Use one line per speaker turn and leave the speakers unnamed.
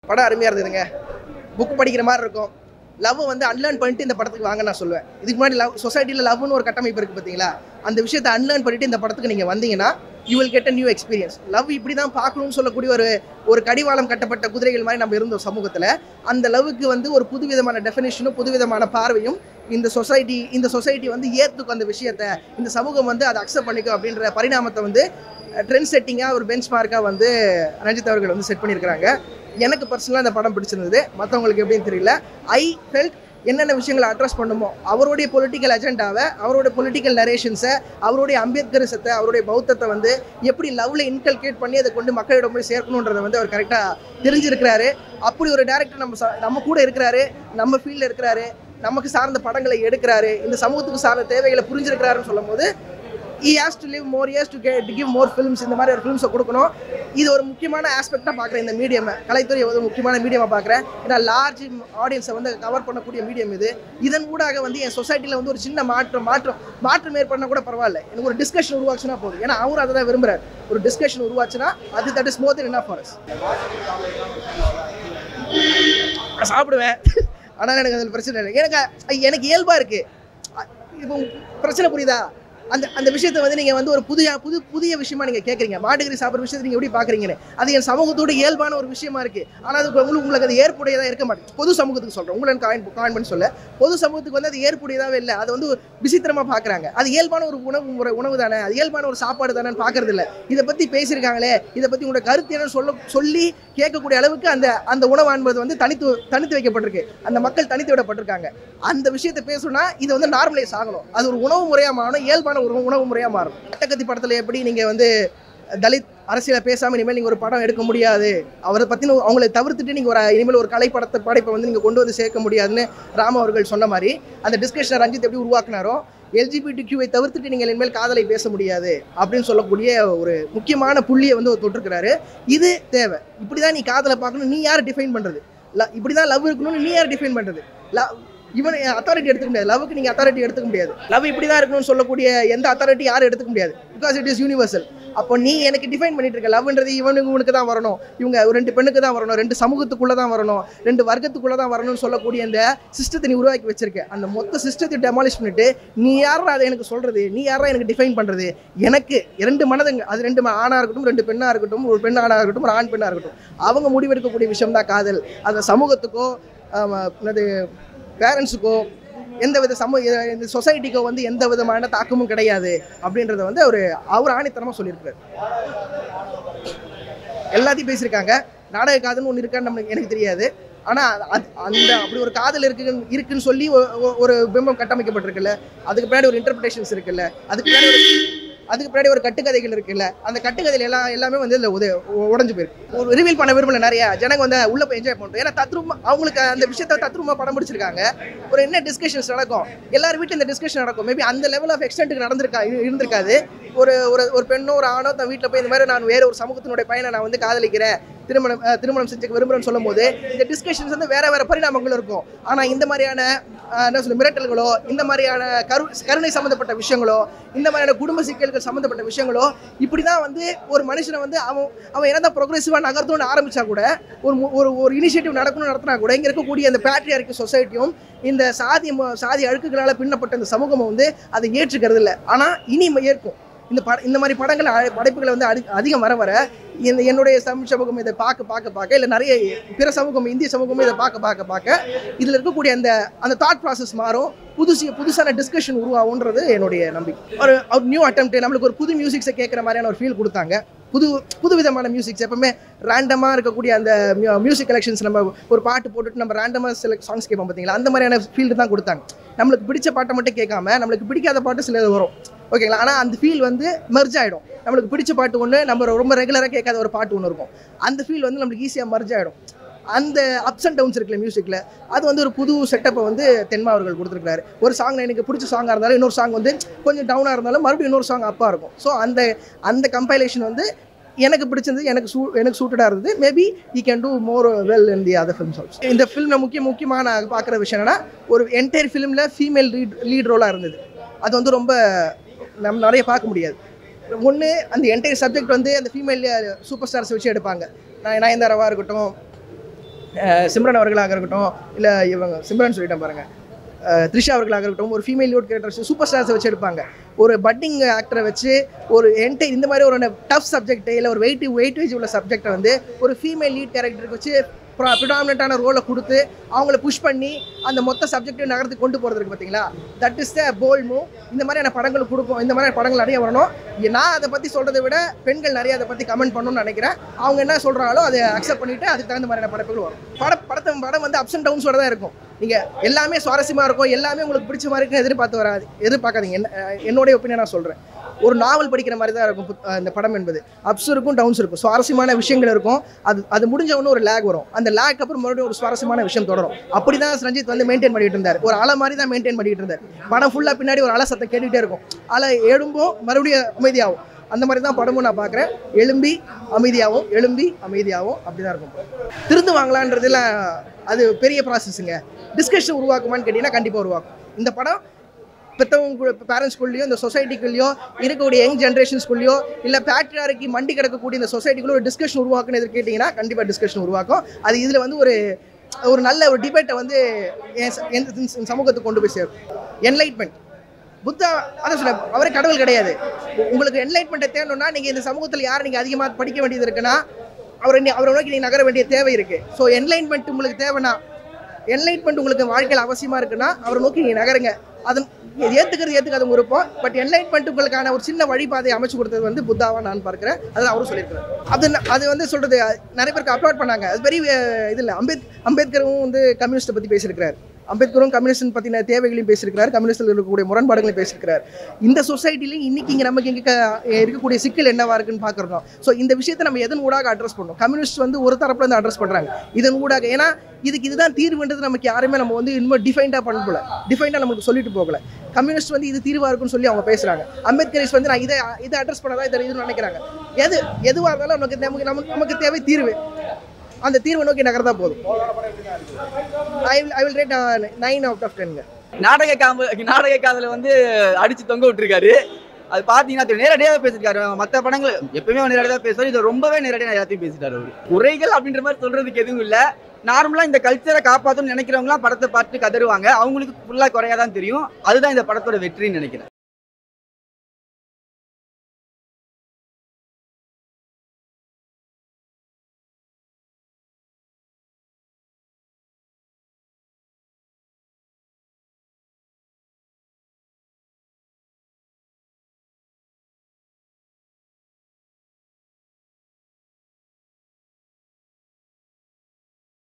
படம் அருமையாக இருந்ததுங்க புக் படிக்கிற மாதிரி இருக்கும் லவ் வந்து அன்லேர்ன் பண்ணிட்டு இந்த படத்துக்கு வாங்க நான் சொல்லுவேன் இதுக்கு முன்னாடி லவ் சொசைட்டியில் லவ்னு ஒரு கட்டமைப்பு இருக்குது பார்த்தீங்களா அந்த விஷயத்தை அன்லேர்ன் பண்ணிட்டு இந்த படத்துக்கு நீங்கள் வந்தீங்கன்னா you will get a new experience love இப்படி தான் பார்க்கணும்னு சொல்லக்கூடிய ஒரு ஒரு கடிவாளம் கட்டப்பட்ட குதிரைகள் மாதிரி நம்ம இருந்தோம் சமூகத்தில் அந்த லவ்வுக்கு வந்து ஒரு புதுவிதமான டெஃபினேஷனும் புதுவிதமான பார்வையும் இந்த சொசைட்டி இந்த சொசைட்டி வந்து ஏற்றுக்கும் அந்த விஷயத்த இந்த சமூகம் வந்து அதை அக்செப்ட் பண்ணிக்கும் அப்படின்ற பரிணாமத்தை வந்து ட்ரெண்ட் செட்டிங்காக ஒரு பெஞ்ச் மார்க்காக வந்து ரஞ்சித் அவர்கள் வந்து செட் பண்ணியிருக்கிறாங்க எனக்கு பர்சனலாக இந்த படம் பிடிச்சிருந்தது மற்றவங்களுக்கு எப்படின்னு தெரியல ஐ ஃபெல்ட் என்னென்ன விஷயங்களை அட்ரஸ் பண்ணுமோ அவருடைய பொலிட்டிக்கல் அஜெண்டாவை அவருடைய பொலிட்டிக்கல் நரேஷன்ஸை அவருடைய அம்பேத்கரிசத்தை அவருடைய பௌத்தத்தை வந்து எப்படி லவ்ல இன்கல்கேட் பண்ணி அதை கொண்டு மக்களிடம் போய் சேர்க்கணுன்றதை வந்து அவர் கரெக்டாக தெரிஞ்சிருக்கிறாரு அப்படி ஒரு டேரக்டர் நம்ம ச- நம்ம கூட இருக்கிறாரு நம்ம ஃபீல்டில் இருக்கிறாரு நமக்கு சார்ந்த படங்களை எடுக்கிறாரு இந்த சமூகத்துக்கு சார்ந்த தேவைகளை புரிஞ்சிருக்கிறாருன்னு சொல்லும் போது he has to live more years to get give more films இந்த மாதிரி ஒரு ஃபிலிம்ஸை கொடுக்கணும் இது ஒரு முக்கியமான ஆஸ்பெக்டாக பார்க்குறேன் இந்த மீடியமை கலைத்துறை ஒரு முக்கியமான மீடியமாக பார்க்குறேன் ஏன்னா லார்ஜ் ஆடியன்ஸை வந்து கவர் பண்ணக்கூடிய மீடியம் இது இதன் ஊடாக வந்து என் சொசைட்டியில் வந்து ஒரு சின்ன மாற்றம் மாற்றம் மாற்றம் ஏற்படனா கூட பரவாயில்ல எனக்கு ஒரு டிஸ்கஷன் உருவாச்சுன்னா போதும் ஏன்னா அவரும் அதை தான் விரும்புறாரு ஒரு டிஸ்கஷன் உருவாச்சுன்னா அது தட் இஸ் மோர் தென் என்ன ஃபார் நான் சாப்பிடுவேன் ஆனால் எனக்கு அதில் பிரச்சனை இல்லை எனக்கு அ- எனக்கு இயல்பாக இருக்குது இப்போ பிரச்சனை புரியுதா அந்த அந்த விஷயத்தை வந்து நீங்கள் வந்து ஒரு புதிய புது புதிய விஷயமா நீங்கள் கேட்குறீங்க மாட்டுக்கறி சாப்பிட்ற விஷயத்தை நீங்கள் எப்படி பார்க்குறீங்கன்னு அது என் சமூகத்தோட இயல்பான ஒரு விஷயமா இருக்குது ஆனால் அது உங்களுக்கு உங்களுக்கு அது ஏற்புடையதாக இருக்க மாட்டேங்குது பொது சமூகத்துக்கு சொல்கிறேன் உங்களை காயின் காயின் பண்ணி சொல்ல பொது சமூகத்துக்கு வந்து அது ஏற்புடையதாகவே இல்லை அது வந்து விசித்திரமாக பார்க்குறாங்க அது இயல்பான ஒரு உணவு முறை உணவு தானே அது இயல்பான ஒரு சாப்பாடு தானேன்னு பார்க்கறது இல்லை இதை பற்றி பேசியிருக்காங்களே இதை பற்றி உங்களோட கருத்து என்னன்னு சொல்ல சொல்லி கேட்கக்கூடிய அளவுக்கு அந்த அந்த உணவு என்பது வந்து தனித்து தனித்து வைக்கப்பட்டிருக்கு அந்த மக்கள் தனித்து விடப்பட்டிருக்காங்க அந்த விஷயத்தை பேசணும்னா இது வந்து நார்மலைஸ் ஆகணும் அது ஒரு உணவு முறையாக மாறணும் இயல்பான ஒரு உணவு முறையாக மாறும் அட்டகத்தி படத்தில் எப்படி நீங்கள் வந்து தலித் அரசியலை பேசாமல் இனிமேல் நீங்கள் ஒரு படம் எடுக்க முடியாது அவரை பற்றின அவங்களை தவிர்த்துட்டு நீங்கள் ஒரு இனிமேல் ஒரு கலை படத்தை படைப்பை வந்து நீங்கள் கொண்டு வந்து சேர்க்க முடியாதுன்னு ராம் அவர்கள் சொன்ன மாதிரி அந்த டிஸ்கஷனை ரஞ்சித் எப்படி உருவாக்குனாரோ எல்ஜிபிடி கியூவை தவிர்த்துட்டு நீங்கள் இனிமேல் காதலை பேச முடியாது அப்படின்னு சொல்லக்கூடிய ஒரு முக்கியமான புள்ளியை வந்து அவர் தொட்டிருக்கிறாரு இது தேவை இப்படி தான் நீ காதலை பார்க்கணும் நீ யார் டிஃபைன் பண்ணுறது ல இப்படி தான் லவ் இருக்கணும்னு நீ யார் டிஃபைன் பண்ணுறது ல இவன் அத்தாரிட்டி எடுத்துக்க முடியாது லவ்வுக்கு நீங்கள் அத்தாரிட்டி எடுத்துக்க முடியாது லவ் இப்படி தான் இருக்கணும்னு சொல்லக்கூடிய எந்த அத்தாரிட்டி யாரும் எடுத்துக்க முடியாது பிகாஸ் இட் இஸ் யூனிவர்சல் அப்போ நீ எனக்கு டிஃபைன் பண்ணிட்டு இருக்க லவ்ன்றது இவனுக்கு இவனுக்கு தான் வரணும் இவங்க ஒரு ரெண்டு பெண்ணுக்கு தான் வரணும் ரெண்டு சமூகத்துக்குள்ளே தான் வரணும் ரெண்டு வர்க்கத்துக்குள்ளே தான் வரணும்னு சொல்லக்கூடிய அந்த சிஸ்டத்தை நீ உருவாக்கி வச்சிருக்க அந்த மொத்த சிஸ்டத்தை டெமாலிஷ் பண்ணிட்டு நீ யாரா அதை எனக்கு சொல்றது நீ யாரா எனக்கு டிஃபைன் பண்றது எனக்கு ரெண்டு மனதுங்க அது ரெண்டு ம- ஆணா இருக்கட்டும் ரெண்டு பெண்ணா இருக்கட்டும் ஒரு பெண் ஆணா இருக்கட்டும் ஒரு ஆண் பெண்ணா இருக்கட்டும் அவங்க முடிவெடுக்கக்கூடிய விஷயம் தான் காதல் அந்த சமூகத்துக்கோ ஆமா, என்னது பேரண்ட்ஸுக்கோ எந்த வித சமூக இந்த சொசைட்டிக்கோ வந்து எந்த விதமான தாக்கமும் கிடையாது அப்படின்றத வந்து அவர் அவர் ஆணித்தனமாக சொல்லியிருக்காரு எல்லாத்தையும் பேசியிருக்காங்க நாடக காதல்னு ஒன்று இருக்கான்னு நம்மளுக்கு எனக்கு தெரியாது ஆனால் அது அந்த அப்படி ஒரு காதல் இருக்கு இருக்குன்னு சொல்லி ஒ- ஒ- ஒரு பிம்பம் கட்டமைக்கப்பட்டிருக்குல்ல அதுக்கு பின்னாடி ஒரு இன்டர்பிரேஷன்ஸ் இருக்குல்ல அதுக்கு பின்னாடி ஒரு அதுக்கு பின்னாடி ஒரு கட்டுக்கதைகள் இருக்குல்ல அந்த கட்டுக்கதைகள் எல்லாம் எல்லாமே வந்து இதில் உத உடஞ்சு போயிருக்கு ஒரு ரிவீல் பண்ண விரும்பல நிறைய ஜனங்க வந்து உள்ள போய் என்ஜாய் பண்ணுறோம் ஏன்னா தத்ரூபமா அவங்களுக்கு அந்த விஷயத்த தத்ரூபமா படம் பிடிச்சிருக்காங்க ஒரு என்ன டிஸ்கஷன்ஸ் நடக்கும் எல்லார் வீட்டில் இந்த டிஸ்கஷன் நடக்கும் மேபி அந்த லெவல் ஆஃப் எக்ஸ்டென்ட்டுக்கு நடந்திருக்கா இரு- இருந்திருக்காது ஒரு ஒரு ஒரு பெண்ணோ ஒரு ஆணோ தன் வீட்டில் போய் இந்த மாதிரி நான் வேற ஒரு சமூகத்தினுடைய பையனை நான் வந்து காதலிக்கிறேன் திருமணம் அஹ், திருமணம் செஞ்சுக்க விரும்புறேன்னு சொல்லும்போது இந்த டிஸ்கஷன்ஸ் வந்து வேற வேற பரிணாமங்கள் இருக்கும் ஆனால் இந்த மாதிரியான அஹ், என்ன சொல்ல மிரட்டல்களோ இந்த மாதிரியான கரு கருணை சம்மந்தப்பட்ட விஷயங்களோ இந்த மாதிரியான குடும்ப சிக்கல்கள் சம்மந்தப்பட்ட விஷயங்களோ இப்படி தான் வந்து ஒரு மனுஷனை வந்து அவன் அவன் என்னதான் ப்ரோக்ரெசிவாக நகர்த்தணும்னு ஆரம்பிச்சா கூட ஒரு மு- ஒரு ஒரு இனிஷியேட்டிவ் நடக்கணும்னு நடத்தினா கூட இங்கே இருக்கக்கூடிய அந்த பேட்ரியாரிக்கு சொசைட்டியும் இந்த சாதி ம- சாதி அழுக்குகளால் பின்னப்பட்ட இந்த சமூகமும் வந்து அதை ஏற்றுக்கிறது இல்லை ஆனால் இனி ஏற்கும் இந்த பட இந்த மாதிரி படங்கள் அ- படைப்புகளை வந்து அதி அதிகம் வர வர இந்த என்னுடைய தமிழ் சமூகம் இதை பார்க்க பார்க்க பார்க்க இல்லை நிறைய பிற சமூகம் இந்திய சமூகமும் இதை பார்க்க பார்க்க பார்க்க இதில் இருக்கக்கூடிய அந்த அந்த தாட் ப்ராசஸ் மாறும் புதுசு புதுசான டிஸ்கஷன் உருவாகுன்றது என்னுடைய நம்பிக்கை ஒரு ஒரு நியூ அட்டம்ப்ட் நம்மளுக்கு ஒரு புது மியூசிக்ஸை கேட்குற மாதிரியான ஒரு ஃபீல் கொடுத்தாங்க புது புது விதமான மியூசிக்ஸ் எப்பவுமே ரேண்டமாக இருக்கக்கூடிய அந்த மியூசிக் கலெக்ஷன்ஸ் நம்ம ஒரு பாட்டு போட்டுட்டு நம்ம ரேண்டமாக சில சாங்ஸ் கேட்போம் பார்த்தீங்களா அந்த மாதிரியான ஃபீல்டு தான் கொடுத்தாங்க நம்மளுக்கு பிடிச்ச பாட்டை மட்டும் கேட்காம நம்மளுக்கு பிடிக்காத பாட்டு சிலது வரும் ஓகேங்களா ஆனால் அந்த ஃபீல் வந்து மெர்ஜ் ஆகிடும் நம்மளுக்கு பிடிச்ச பாட்டு ஒன்று நம்ம ரொம்ப ரெகுலராக கேட்காத ஒரு பாட்டு ஒன்று இருக்கும் அந்த ஃபீல் வந்து நம்மளுக்கு ஈஸியாக மர்ஜ் ஆகிடும் அந்த அப்ஸ் அண்ட் டவுன்ஸ் இருக்குல்ல மியூசிக்கில் அது வந்து ஒரு புது செட்டப்பை வந்து தென்மா அவர்கள் கொடுத்துருக்காரு ஒரு சாங் எனக்கு பிடிச்ச சாங்காக இருந்தாலும் இன்னொரு சாங் வந்து கொஞ்சம் டவுனாக இருந்தாலும் மறுபடியும் இன்னொரு சாங் அப்பாக இருக்கும் ஸோ அந்த அந்த கம்பைலேஷன் வந்து எனக்கு பிடிச்சிருந்தது எனக்கு சூ எனக்கு சூட்டடாக இருந்தது maybe he can do more well in the other films also இந்த ஃபிலிமில் முக்கிய முக்கியமாக நான் பார்க்குற விஷயம் என்னன்னா ஒரு என்டையர் ஃபிலிமில் ஃபீமேல் லீட் லீட் ரோலாக இருந்தது அது வந்து ரொம்ப நம்ம நிறைய பார்க்க முடியாது ஒன்று அந்த என்டையர் சப்ஜெக்ட் வந்து அந்த ஃபீமேல் சூப்பர் ஸ்டார்ஸ் வச்சு எடுப்பாங்க நான் நயன்தாராவாக இருக்கட்டும் அஹ் சிம்ரன் அவர்களாக இருக்கட்டும் இல்லை இவங்க சிம்ரன் சொல்லிட்டேன் பாருங்க அஹ் த்ரிஷா அவர்களாக இருக்கட்டும் ஒரு ஃபீமேல் லோட் கேரக்டர்ஸ் சூப்பர் ஸ்டார்ஸை வச்சு எடுப்பாங்க ஒரு பட்டிங் ஆக்டரை வச்சு ஒரு என்டை இந்த மாதிரி ஒரு டஃப் சப்ஜெக்ட் இல்லை ஒரு வெயிட் வெயிட்டேஜ் உள்ள சப்ஜெக்டை வந்து ஒரு ஃபீமேல் லீட் கேரக்டருக்கு வச்சு ப்ரிடாமினட்டான ரோலை கொடுத்து அவங்கள புஷ் பண்ணி அந்த மொத்த சப்ஜெக்டையும் நகர்த்து கொண்டு போகிறதுக்கு பார்த்தீங்களா that is the bold move இந்த மாதிரியான படங்கள் கொடுக்கும் இந்த மாதிரியான படங்கள் நிறைய வரணும் இ- நான் அதை பற்றி சொல்கிறத விட பெண்கள் நிறைய அதை பற்றி கமெண்ட் பண்ணணும்னு நினைக்கிறேன் அவங்க என்ன சொல்கிறாங்களோ அதை அக்செப்ட் பண்ணிவிட்டு அதுக்கு தகுந்த மாதிரியான படங்கள் வரும் பட படத்தை படம் வந்து அப்ஸ் அண்ட் டவுன்ஸோட தான் இருக்கும் நீங்கள் எல்லாமே சுவாரஸ்யமாக இருக்கும் எல்லாமே உங்களுக்கு பிடிச்ச மாதிரி இருக்குன்னு எதிர்பார்த்து வராது எதிர்பார்க்காதீங்க என்ன அஹ் என்னுடைய ஒப்பீனியன் நான் சொல்கிறேன் ஒரு நாவல் படிக்கிற மாதிரி தான் இருக்கும் புத்- அஹ் இந்த படம் என்பது அப்ஸ் இருக்கும் டவுன்ஸ் இருக்கும் சுவாரஸ்யமான விஷயங்கள் இருக்கும் அது அது முடிஞ்ச உடனே ஒரு லேக் வரும் அந்த லேக் அப்புறம் மறுபடியும் ஒரு சுவாரஸ்யமான விஷயம் தொடரும் அப்படி தான் ரஞ்சித் வந்து மெயின்டைன் பண்ணிட்டு இருந்தார் ஒரு அலை மாதிரி தான் மெயின்டைன் பண்ணிட்டு இருந்தார் படம் ஃபுல்லாக பின்னாடி ஒரு அலை சத்தம் கேட்டுகிட்டே இருக்கும் அலை எழும்பும் மறுபடியும் அமைதியாகும் அந்த மாதிரி தான் படமும் நான் பார்க்குறேன் எழும்பி அமைதியாகவும் எழும்பி அமைதியாகவும் அப்படி தான் இருக்கும் திருந்து வாங்கலான்றதுல அது பெரிய ப்ராசஸ்ஸுங்க டிஸ்கஷன் உருவாக்குமான்னு கேட்டிங்கன்னா கண்டிப்பாக உருவாக்கும் இந்த படம் பெற்றவங்க பேரண்ட்ஸ்குள்ளேயோ இந்த சொசைட்டிக்குள்ளேயோ இருக்கக்கூடிய யங் ஜென்ரேஷன்ஸ்குள்ளேயோ இல்லை பேட்ரியாருக்கு மண்டி கிடக்கக்கூடிய இந்த சொசைட்டிக்குள்ள ஒரு டிஸ்கஷன் உருவாக்குன்னு எது கேட்டிங்கன்னா கண்டிப்பாக டிஸ்கஷன் உருவாக்கும் அது இதில் வந்து ஒரு ஒரு நல்ல ஒரு டிபேட்டை வந்து என் ச- என் இந்த சமூகத்துக்கு கொண்டு போய் சேரும் என்லைட்மெண்ட் புத்தா அதான் சொல்ல அவரே கடவுள் கிடையாது உ- உங்களுக்கு என்லைட்மெண்ட்டை தேடணும்னா நீங்கள் இந்த சமூகத்தில் யார் நீங்கள் அதிகமாக படிக்க வேண்டியது இருக்குன்னா அவரை நீ- அவரை நோக்கி நீங்கள் நகர வேண்டிய தேவை இருக்குது ஸோ என்லைட்மெண்ட் உங்களுக்கு தேவைன்னா என்லைட்மெண்ட் உங்களுக்கு வாழ்க்கையில் அவசியமாக இருக்குன்னா அவரை நோக்கி நீங்கள் நகருங்க அதன் இது ஏற்றுக்கிறது ஏற்றுக்காத விருப்பம் பட் என்லைட்மெண்ட் உங்களுக்கான ஒரு சின்ன வழிபாதையை அமைச்சு கொடுத்தது வந்து புத்தாவா நான் பார்க்குறேன் அது அவரும் சொல்லியிருக்கிறார் அது ந- அது வந்து சொல்கிறது நிறைய பேருக்கு அப்லோட் பண்ணாங்க அது பெரிய இது இல்லை அம்பேத் அம்பேத்கரும் வந்து கம்யூனிஸ்ட்டை பற்றி பேசியிருக்கிறார் அம்பேத்கரும் கம்யூனிஸ்ட் பற்றின தேவைகளையும் பேசியிருக்கிறார் கம்யூனிஸ்டில் இருக்கக்கூடிய முரண்பாடுகளையும் பேசியிருக்கிறார் இந்த சொசைட்டிலையும் இன்னைக்கு இங்கே நமக்கு இங்கே இருக்கக்கூடிய சிக்கல் என்னவா இருக்குன்னு பார்க்குறோம் ஸோ இந்த விஷயத்தை நம்ம எதன் ஊடாக அட்ரஸ் பண்ணணும் கம்யூனிஸ்ட் வந்து ஒரு தரப்புல இருந்து அட்ரஸ் பண்ணுறாங்க இதன் ஊடாக ஏன்னா இதுக்கு இதுதான் தீர்வுன்றது நமக்கு யாருமே நம்ம வந்து இன்னும் டிஃபைண்டாக பண்ணல டிஃபைண்டாக நமக்கு சொல்லிட்டு போகல கம்யூனிஸ்ட் வந்து இது தீர்வாக இருக்குன்னு சொல்லி அவங்க பேசுகிறாங்க அம்பேத்கரிஸ் வந்து நான் இதை இதை அட்ரஸ் பண்ணதா இதை இதுன்னு நினைக்கிறாங்க எது எதுவாக இருந்தாலும் நமக்கு நமக்கு நமக்கு நமக்கு தேவை தீர்வு அந்த தீர்வை நோக்கி நகர்ந்தா போதும் I will I will rate nine out of டென்ங்க
நாடக காம நாடக காதல வந்து அடிச்சு தொங்க விட்டுருக்காரு அது பாத்தீங்கன்னா தெரியும். நேரடியாவே பேசிருக்காரு மத்த படங்கள் எப்பவுமே அவர் நேரடியாக பேசுவார் இது ரொம்பவே நேரடியாக எல்லாத்தையும் பேசிட்டாரு அவரு குறைகள் அப்படின்ற மாதிரி சொல்றதுக்கு எதுவும் இல்ல நார்மலா இந்த கல்ச்சரை காப்பாற்றணும்னு நினைக்கிறவங்களாம் படத்தை பார்த்து கதறுவாங்க அவங்களுக்கு ஃபுல்லா குறையா தான் தெரியும் அதுதான் இந்த படத்தோட வெற்றின்னு நினைக்கிறேன்